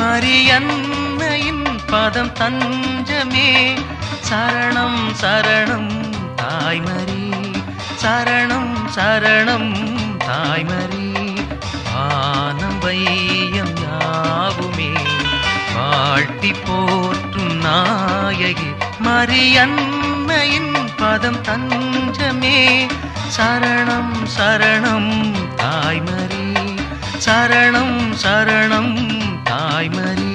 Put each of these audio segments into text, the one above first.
மரியன்னையின் பதம் தஞ்சமே சரணம் சரணம் தாய்மரி சரணம் சரணம் தாய்மரி ஆனம் வையம் யாவுமே வாழ்த்தி போற்றும் நாயகி மரியன்னையின் பதம் தஞ்சமே சரணம் சரணம் தாய்மரி சரணம் சரணம் தாய்மரி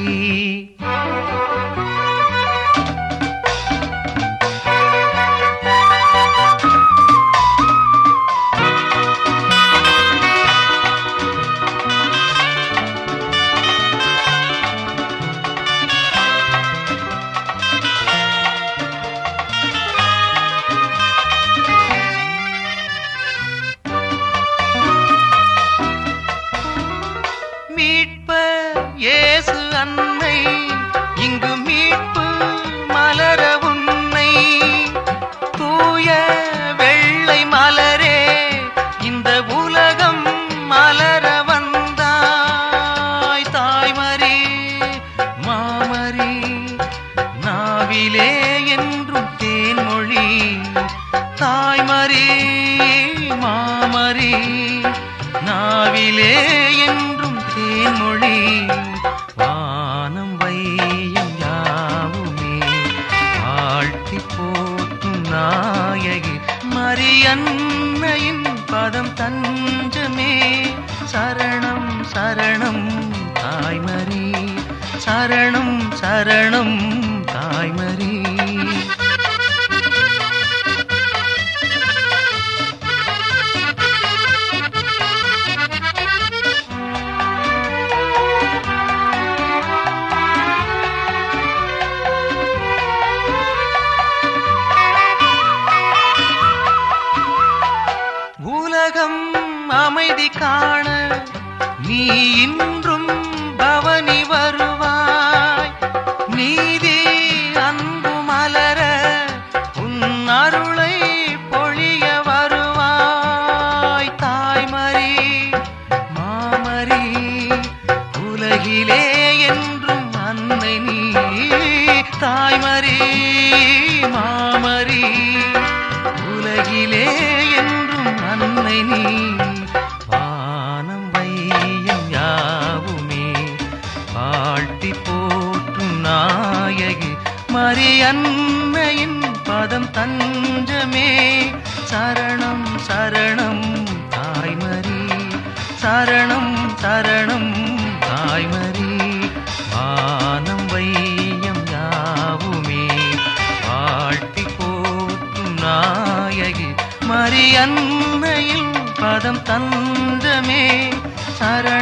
மீட்பர் இயேசு அன்னை இங்கு மீட்பு மலர உன்னை தூய வெள்ளை மலரே இந்த உலகம் மலர வந்தாய் தாய்மரி மாமரி நாவிலே என்றும் தேன்மொழி தாய்மரி மாமரி நாவிலே என்றும் தேன்மொழி வானம் வையம் யாவுமே வாழ்த்தி போற்றும் நாயகி மரியன்னையின் பதம் தஞ்சமே சரணம் சரணம் தாய்மரி சரணம் சரணம் தாய்மரி உலகம் அமைதி காண நீ இன்றும் பவனி வருவாய் நீதி அன்பு மலர உன் அருளை பொழிய வருவாய் தாய்மரி மாமரி உலகிலே என்றும் அன்னை நீ தாய்மரி மாமரி உலகிலே என்றும் அன்னை நீ வானம் வையம் யாவுமே வாழ்த்தி போற்றும் நாயகி மரியன்னையின் பதம் தஞ்சமே சரணம் சரணம் தாய்மரி சரணம் சரணம் தாய்மரி வானம் வையம் யாவுமே வாழ்த்தி போற்றும் நாயகி மரியன்னையில் பதம் தந்தமே சரண